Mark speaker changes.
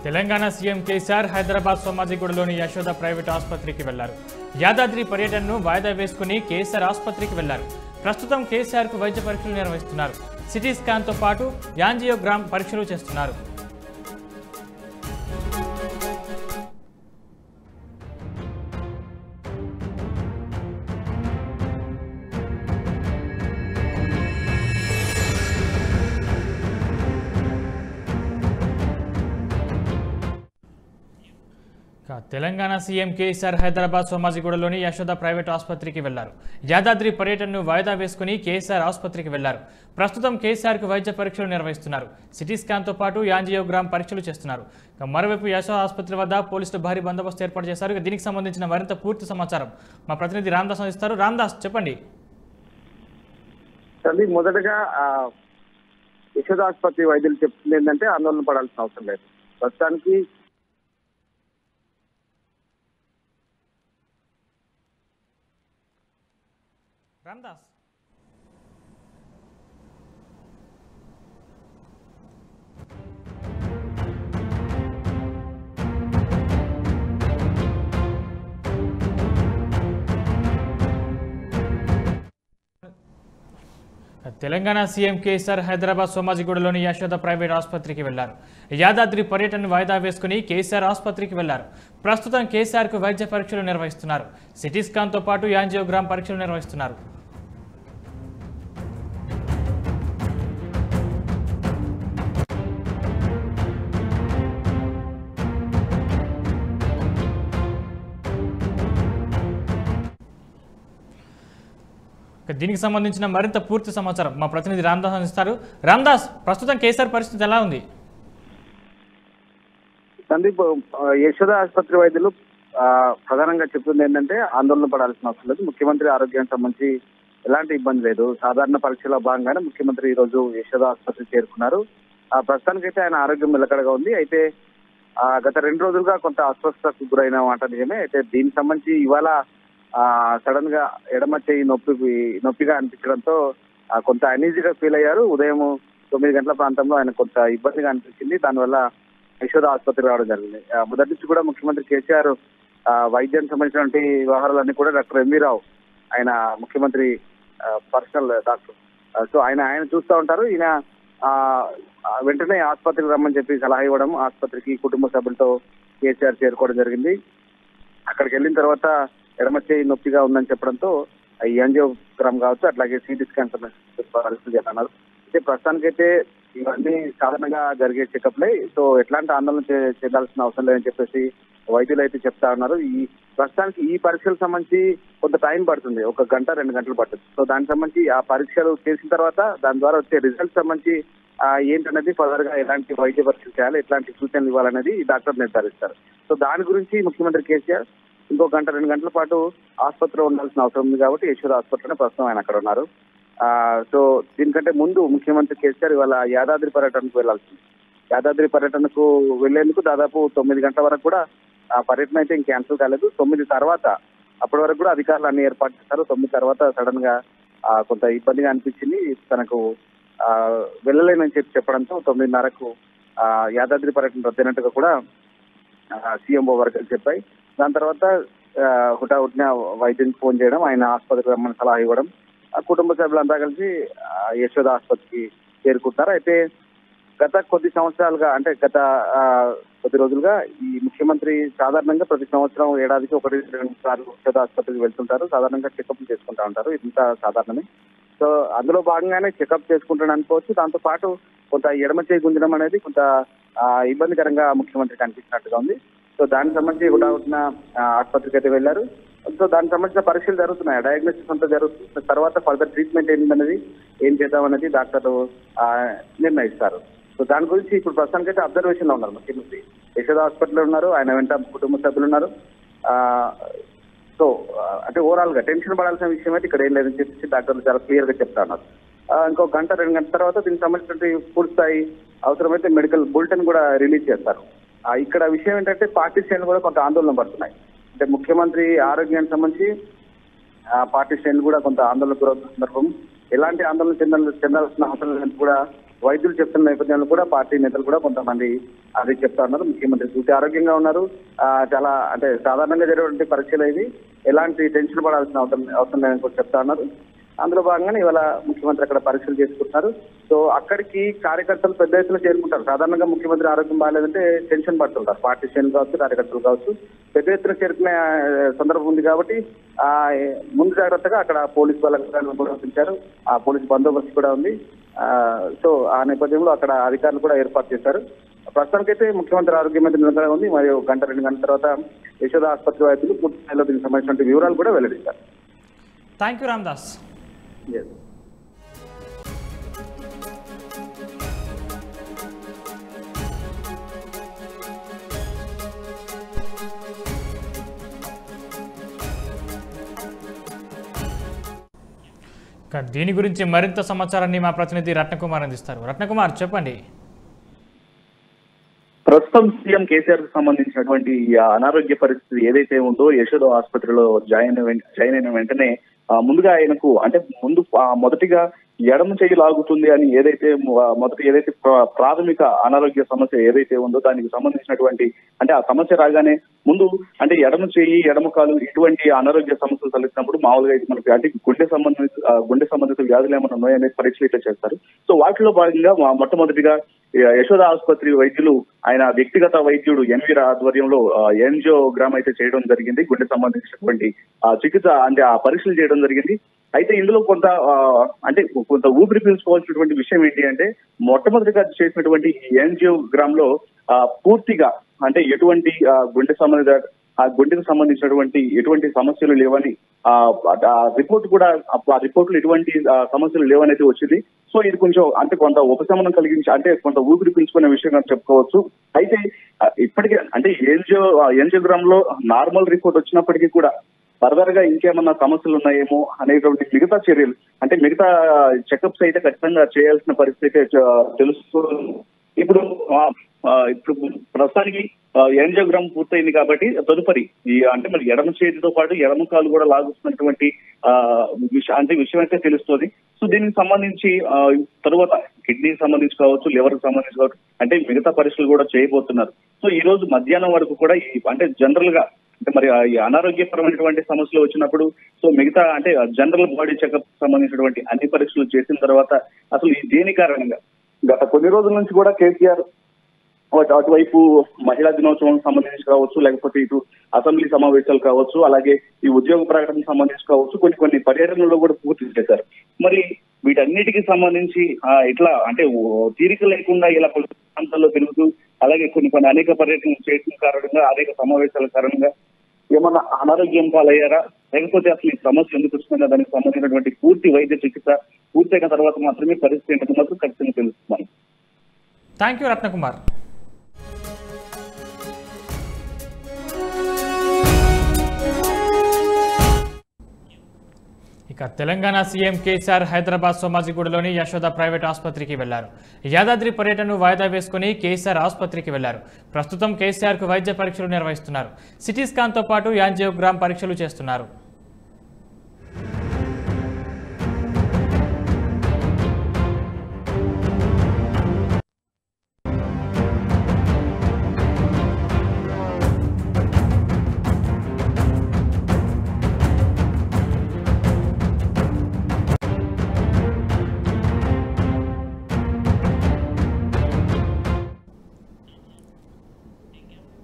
Speaker 1: Telangana CM KCR Hyderabad సోమాజిగూడలోని Yashoda private ఆసుపత్రికి వెళ్లారు యాదాద్రి పర్యటనను వాయిదా వేసుకుని కేసీఆర్ ఆసుపత్రికి వెళ్లారు ప్రస్తుతం కేసీఆర్ కు వైద్య పరీక్షలు నిర్వహిస్తున్నారు సిటీ స్కాన్ తో పాటు యాంజియోగ్రామ్ పరీక్షలు చేస్తున్నారు ఇక తెలంగాణ సీఎం కేసీఆర్ హైదరాబాద్ సోమాజిగూడలోని యశోద ప్రైవేట్ ఆసుపత్రికి వెళ్లారు యాదాద్రి పర్యటనను వాయిదా వేసుకుని కేసీఆర్ ఆసుపత్రికి వెళ్లారు ప్రస్తుతం కేసీఆర్ కు వైద్య పరీక్షలు నిర్వహిస్తున్నారు సిటీ స్కాన్ తో పాటు యాంజియోగ్రామ్ పరీక్షలు చేస్తున్నారు ఇక మరోవైపు యశోద ఆసుపత్రి వద్ద పోలీసులు భారీ బందోబస్తు ఏర్పాటు చేశారు ఇక దీనికి సంబంధించిన మరింత పూర్తి సమాచారం మా ప్రతినిధి రామ్దాస్ అందిస్తారు రామ్దాస్ చెప్పండి
Speaker 2: తల్లి మొదటగా ఆ, యశోద ఆసుపత్రి వైద్యులు చెప్తుంది ఏంటంటే ఆందోళన పడాల్సిన అవసరం లేదు ప్రస్తుతానికి
Speaker 1: రామ్దాస్ తెలంగాణ సీఎం కేసీఆర్ హైదరాబాద్ సోమాజిగూడలోని యశోద ప్రైవేట్ ఆసుపత్రికి వెళ్లారు యాదాద్రి పర్యటన వాయిదా వేసుకుని కేసీఆర్ ఆసుపత్రికి వెళ్లారు ప్రస్తుతం కేసీఆర్ కు వైద్య పరీక్షలు నిర్వహిస్తున్నారు సిటీ స్కాన్ తో పాటు యాంజియోగ్రామ్ పరీక్షలు నిర్వహిస్తున్నారు ఇక దీనికి సంబంధించిన మరింత పూర్తి సమాచారం మా ప్రతినిధి రామ్దాస్ అందిస్తారు రామ్దాస్ ప్రస్తుతం కేసీఆర్ పరిస్థితి ఎలా ఉంది
Speaker 2: సందీప్ ఆ, యశోద ఆసుపత్రి వైద్యులు ఆ, ప్రధానంగా చెప్తుంది ఏంటంటే ఆందోళన పడాల్సిన అవసరం లేదు ముఖ్యమంత్రి ఆరోగ్యానికి సంబంధించి ఎలాంటి ఇబ్బంది లేదు సాధారణ పరీక్షలో భాగంగానే ముఖ్యమంత్రి ఈ రోజు యశోద ఆసుపత్రి చేరుకున్నారు ఆ ప్రస్తుతానికైతే ఆయన ఆరోగ్యం నిలకడగా ఉంది అయితే ఆ, గత రెండు రోజులుగా కొంత అస్వస్థతకు గురైన మాట నిజమే అయితే దీనికి సంబంధించి ఇవాళ సడన్ గా ఎడమ చేయి నొప్పి నొప్పిగా అనిపించడంతో ఆ, కొంత అనీజీగా ఫీల్ అయ్యారు ఉదయం తొమ్మిది గంటల ప్రాంతంలో ఆయన కొంత ఇబ్బందిగా అనిపించింది దానివల్ల యశోద ఆసుపత్రి రావడం జరిగింది ఆ, మొదటి నుంచి కూడా ముఖ్యమంత్రి కేసీఆర్ ఆ, వైద్యానికి సంబంధించినటువంటి వ్యవహారాలన్నీ కూడా డాక్టర్ ఎంవీ రావు ఆయన ముఖ్యమంత్రి పర్సనల్ డాక్టర్ ఆ, సో ఆయన ఆయన చూస్తూ ఉంటారు ఈయన ఆ, ఆ, వెంటనే ఆసుపత్రికి రమ్మని చెప్పి సలహా ఇవ్వడం ఆసుపత్రికి కుటుంబ సభ్యులతో కేసీఆర్ చేరుకోవడం జరిగింది అక్కడికి వెళ్ళిన తర్వాత ఎడమ చేయి నొప్పిగా ఉందని చెప్పడంతో ఈ యాంజియోగ్రామ్ కావచ్చు అట్లాగే సిటీ స్కాన్ పరిస్థితి అన్నారు అయితే ప్రస్తుతానికైతే ఇవన్నీ సాధారణంగా జరిగే చెకప్లే సో ఎట్లాంటి ఆందోళన చే- చేయాల్సిన అవసరం లేదని చెప్పేసి వైద్యులు అయితే చెప్తా ఉన్నారు ఈ ప్రస్తుతానికి ఈ పరీక్షలకు సంబంధించి కొంత టైం పడుతుంది ఒక గంట రెండు గంటలు పడుతుంది సో దానికి సంబంధించి ఆ పరీక్షలు చేసిన తర్వాత దాని ద్వారా వచ్చే రిజల్ట్ సంబంధించి ఆ, ఏంటనేది ఫర్దర్ గా ఎలాంటి వైద్య పరీక్షలు చేయాలి ఎట్లాంటి సూచనలు ఇవ్వాలనేది ఈ డాక్టర్ నిర్ధారిస్తారు సో దాని గురించి ముఖ్యమంత్రి కేసీఆర్ ఇంకో గంట రెండు గంటల పాటు ఆసుపత్రిలో ఉండాల్సిన అవసరం ఉంది కాబట్టి యశ్వర ఆసుపత్రిలో ప్రస్తుతం ఆయన అక్కడ ఉన్నారు ఆ, సో దీనికంటే ముందు ముఖ్యమంత్రి కేసీఆర్ ఇవాళ యాదాద్రి పర్యటనకు వెళ్లాల్సింది యాదాద్రి పర్యటనకు వెళ్లేందుకు దాదాపు తొమ్మిది గంటల వరకు కూడా ఆ పర్యటన అయితే ఇంక క్యాన్సిల్ కాలేదు తొమ్మిది తర్వాత అప్పటి వరకు కూడా అధికారులు అన్ని ఏర్పాటు చేశారు తొమ్మిది తర్వాత సడన్ గా ఆ, కొంత ఇబ్బందిగా అనిపించింది తనకు ఆ, వెళ్ళలేనని చెప్పి చెప్పడంతో తొమ్మిదిన్నరకు ఆ, యాదాద్రి పర్యటన రద్దయినట్టుగా కూడా సీఎంఓ వర్గాలు చెప్పాయి దాని తర్వాత ఆ, హుటాహుటిన వైద్యునికి ఫోన్ చేయడం ఆయన ఆసుపత్రికి రమ్మని సలహా ఇవ్వడం ఆ కుటుంబ సభ్యులంతా కలిసి ఆ, యశోద ఆసుపత్రికి చేరుకుంటారు అయితే గత కొద్ది సంవత్సరాలుగా అంటే గత ఆ, కొద్ది రోజులుగా ఈ ముఖ్యమంత్రి సాధారణంగా ప్రతి సంవత్సరం ఏడాదికి ఒకటి రెండు సార్లు యశోద ఆసుపత్రికి వెళ్తుంటారు సాధారణంగా చెకప్ చేసుకుంటా ఉంటారు ఇంత సాధారణమే సో అందులో భాగంగానే చెకప్ చేసుకుంటాడు అనుకోవచ్చు దాంతో పాటు కొంత ఎడమ చేయి గుంజడం అనేది కొంత ఆ, ఇబ్బందికరంగా ముఖ్యమంత్రికి అనిపించినట్టుగా ఉంది సో దానికి సంబంధించి హుటాహుటిన ఆ, ఆసుపత్రికి అయితే వెళ్ళారు సో దానికి సంబంధించిన పరీక్షలు జరుగుతున్నాయి డయాగ్నోసిస్ అంతా జరుగుతున్న తర్వాత ఫర్దర్ ట్రీట్మెంట్ ఏంటనేది ఏం చేద్దామనేది డాక్టర్లు ఆ, నిర్ణయిస్తారు సో దాని గురించి ఇప్పుడు ప్రస్తుతానికి అయితే అబ్జర్వేషన్ లో ఉన్నారు ముఖ్యమంత్రి యశోద హాస్పిటల్లో ఉన్నారు ఆయన వెంట కుటుంబ సభ్యులు ఉన్నారు ఆ, సో ఆ, అంటే ఓవరాల్ గా టెన్షన్ పడాల్సిన విషయం అయితే ఇక్కడ ఏం లేదని చెప్పేసి డాక్టర్లు చాలా క్లియర్ గా చెప్తా ఉన్నారు ఆ, ఇంకో గంట రెండు గంటల తర్వాత దీనికి సంబంధించినటువంటి పూర్తి స్థాయి అవసరమైతే మెడికల్ బులెటిన్ కూడా రిలీజ్ చేస్తారు ఆ, ఇక్కడ విషయం ఏంటంటే పార్టీ శ్రేణులు కూడా కొంత ఆందోళన పడుతున్నాయి అంటే ముఖ్యమంత్రి ఆరోగ్యానికి సంబంధించి ఆ, పార్టీ శ్రేణులు కూడా కొంత ఆందోళన గురవుతున్న సందర్భం ఎలాంటి ఆందోళన చెందాల చెందాల్సిన అవసరం లేదని కూడా వైద్యులు చెప్తున్న నేపథ్యంలో కూడా పార్టీ నేతలు కూడా కొంతమంది అది చెప్తా ఉన్నారు ముఖ్యమంత్రి పూర్తి ఆరోగ్యంగా ఉన్నారు ఆ, చాలా అంటే సాధారణంగా జరిగేటువంటి పరీక్షలు ఇవి ఎలాంటి టెన్షన్ పడాల్సిన అవసరం అవసరం లేదని కూడా చెప్తా ఉన్నారు అందులో భాగంగానే ఇవాళ ముఖ్యమంత్రి అక్కడ పరీక్షలు చేసుకుంటున్నారు సో అక్కడికి కార్యకర్తలు పెద్ద ఎత్తున చేరుకుంటారు సాధారణంగా ముఖ్యమంత్రి ఆరోగ్యం బాగాలేదంటే టెన్షన్ పడుతుంటారు పార్టీ శ్రేణులు కావచ్చు కార్యకర్తలు కావచ్చు పెద్ద ఎత్తున చేరుకునే ఆ, సందర్భం ఉంది కాబట్టి ఆ ముందు జాగ్రత్తగా అక్కడ పోలీస్ బలగాలను కూడా పంపించారు ఆ పోలీస్ బందోబస్తు కూడా ఉంది ఆ, సో ఆ నేపథ్యంలో అక్కడ అధికారులు కూడా ఏర్పాటు చేశారు ప్రస్తుతానికైతే ముఖ్యమంత్రి ఆరోగ్యం మీద నిరంతరంగా ఉంది మరియు గంట రెండు గంటల తర్వాత యశోద ఆసుపత్రి వైద్యులు పూర్తి స్థాయిలో దీనికి సంబంధించిన వివరాలు కూడా వెల్లడిస్తారు
Speaker 1: థ్యాంక్ యూ రామ్దాస్
Speaker 2: Yes.
Speaker 1: ఇక దీని గురించి మరింత సమాచారాన్ని మా ప్రతినిధి రత్నకుమార్ అందిస్తారు రత్నకుమార్ చెప్పండి
Speaker 3: ప్రస్తుతం సీఎం కేసీఆర్ కు సంబంధించినటువంటి ఈ అనారోగ్య పరిస్థితి ఏదైతే ఉందో యశోద ఆసుపత్రిలో జాయిన్ అయిన వెం- జాయిన్ అయిన వెంటనే ఆ, ముందుగా ఆయనకు అంటే ముందు ఆ, మొదటిగా ఎడమ చేయి లాగుతుంది అని ఏదైతే మొ- మొదటి ఏదైతే ప్ర- ప్రాథమిక అనారోగ్య సమస్య ఏదైతే ఉందో దానికి సంబంధించినటువంటి అంటే ఆ సమస్య రాగానే ముందు అంటే ఎడమ చేయి ఎడమ కాలు ఇటువంటి అనారోగ్య సమస్యలు తలెత్తినప్పుడు మామూలుగా ఇది మనకి అంటే గుండె సంబంధిత ఆ, గుండె సంబంధిత వ్యాధులు ఏమైనా ఉన్నాయనే పరీక్షలు ఇట్లా చేస్తారు సో వాటిలో భాగంగా మా- మొట్టమొదటిగా ఈ యశోద ఆసుపత్రి వైద్యులు ఆయన వ్యక్తిగత వైద్యుడు ఎన్వీర ఆధ్వర్యంలో ఎన్జియోగ్రామ్ అయితే చేయడం జరిగింది గుండె సంబంధించినటువంటి ఆ, చికిత్స అంటే ఆ పరీక్షలు చేయడం జరిగింది అయితే ఇందులో కొంత ఆ, అంటే కొంత ఊపిరి పీల్చుకోవాల్సినటువంటి విషయం ఏంటి అంటే మొట్టమొదటిగా చేసినటువంటి ఈ ఎన్జియోగ్రామ్ లో ఆ, పూర్తిగా అంటే ఎటువంటి ఆ, గుండె సంబంధిత ఆ గుండెకు సంబంధించినటువంటి ఎటువంటి సమస్యలు లేవని ఆ ఆ రిపోర్ట్ కూడా ఆ రిపోర్ట్ లో ఎటువంటి ఆ, సమస్యలు లేవనైతే వచ్చింది సో ఇది కొంచెం అంటే కొంత ఉపశమనం కలిగించి అంటే కొంత ఊపిరి పీల్చుకునే విషయంగా చెప్పుకోవచ్చు అయితే ఆ, ఇప్పటికే అంటే ఎన్జిఓ ఎన్జియోగ్రామ్ లో నార్మల్ రిపోర్ట్ వచ్చినప్పటికీ కూడా ఫర్దర్ గా ఇంకేమన్నా సమస్యలు ఉన్నాయేమో అనేటువంటి మిగతా చర్యలు అంటే మిగతా చెకప్స్ అయితే ఖచ్చితంగా చేయాల్సిన పరిస్థితి అయితే చ- తెలుస్తుంది ఇప్పుడు ఆ, ఆ, ఇప్పుడు ప్రస్తుతానికి యాంజియోగ్రామ్ పూర్తయింది కాబట్టి తదుపరి ఈ అంటే మరి ఎడమ చేతితో పాటు ఎడమ కాలు కూడా లాగుతున్నటువంటి ఆ, విష- అంటే విషయం అయితే తెలుస్తుంది సో దీనికి సంబంధించి ఆ, తరువాత కిడ్నీకి సంబంధించి కావచ్చు లివర్ కి సంబంధించి కావచ్చు అంటే మిగతా పరీక్షలు కూడా చేయబోతున్నారు సో ఈ రోజు మధ్యాహ్నం వరకు కూడా ఈ అంటే జనరల్ గా అంటే మరి ఆ ఈ అనారోగ్యపరమైనటువంటి సమస్యలు వచ్చినప్పుడు సో మిగతా అంటే జనరల్ బాడీ చెకప్ సంబంధించినటువంటి అన్ని పరీక్షలు చేసిన తర్వాత అసలు ఈ దేని కారణంగా గత కొన్ని రోజుల నుంచి కూడా కేసీఆర్ అటు- అటువైపు మహిళా దినోత్సవం సంబంధించి కావచ్చు లేకపోతే ఇటు అసెంబ్లీ సమావేశాలు కావచ్చు అలాగే ఈ ఉద్యోగ ప్రకటన సంబంధించి కావచ్చు కొన్ని కొన్ని పర్యటనలో కూడా పూర్తి చేశారు మరి వీటన్నిటికి సంబంధించి ఆ, ఇట్లా అంటే ఓ తీరిక లేకుండా ఇలా కొన్ని ప్రాంతాల్లో తిరుగుతూ అలాగే కొన్ని కొన్ని అనేక పర్యటనలు చేయడం కారణంగా అనేక సమావేశాల కారణంగా ఏమన్నా అనారోగ్యం పాలయ్యారా లేకపోతే అసలు ఈ సమస్య ఎందుకు వచ్చిందా దానికి సంబంధించినటువంటి పూర్తి వైద్య చికిత్స పూర్తయిన తర్వాత మాత్రమే పరిస్థితి ఏంటో మాత్రం ఖచ్చితంగా తెలుస్తుంది
Speaker 1: థ్యాంక్ యూ రత్నకుమార్ ఇక తెలంగాణ సీఎం కేసీఆర్ హైదరాబాద్ సోమాజిగూడలోని యశోద ప్రైవేట్ ఆసుపత్రికి వెళ్లారు యాదాద్రి పర్యటనను వాయిదా వేసుకుని కేసీఆర్ ఆసుపత్రికి వెళ్లారు ప్రస్తుతం కేసీఆర్కు వైద్య పరీక్షలు నిర్వహిస్తున్నారు సిటీ స్కాన్తో పాటు యాంజియోగ్రామ్ పరీక్షలు చేస్తున్నారు